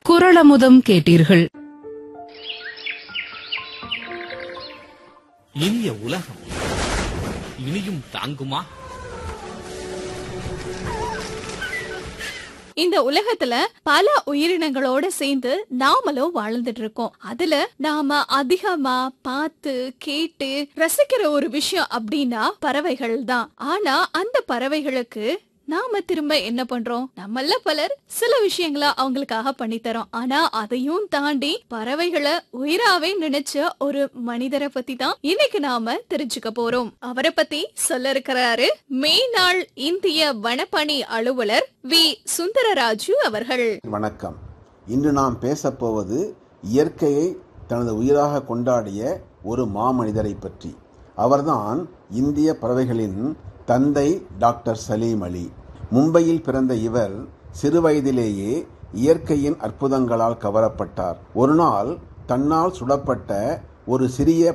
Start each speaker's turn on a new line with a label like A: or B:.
A: குரளமுதம் கேட்டீர்கள்
B: இனிய உலகம் இனியும் தாங்குமா
C: இந்த உலகத்துல பல உயிரினங்களோட சேர்ந்து நாமளும் வாழ்ந்துட்டு இருக்கோம் அதுல நாம அதிகமா பார்த்து கேட்டு ரசிக்கிற ஒரு விஷயம் அப்படின்னா பறவைகள் தான் ஆனா அந்த பறவைகளுக்கு நாம திரும்ப என்ன பண்றோம் நம்மள பலர் சில விஷயங்களை அவங்களுக்காக பண்ணி தரோம் ஆனா அதையும் தாண்டி பறவைகளை உயிராவே நினைச்ச ஒரு மனிதரை பத்தி தான் இன்னைக்கு நாம தெரிஞ்சுக்க போறோம் அவரை பத்தி சொல்ல இருக்கிறாரு மேனாள் இந்திய வனப்பணி அலுவலர் வி சுந்தரராஜு அவர்கள்
D: வணக்கம் இன்று நாம் பேசப்போவது இயற்கையை தனது உயிராக கொண்டாடிய ஒரு மாமனிதரை பற்றி அவர்தான் இந்திய பறவைகளின் தந்தை டாக்டர் சலீம் அலி மும்பையில் பிறந்த இவர் சிறுவயதிலேயே இயற்கையின் அற்புதங்களால் கவரப்பட்டார் ஒரு நாள் தன்னால் சுடப்பட்ட ஒரு சிறிய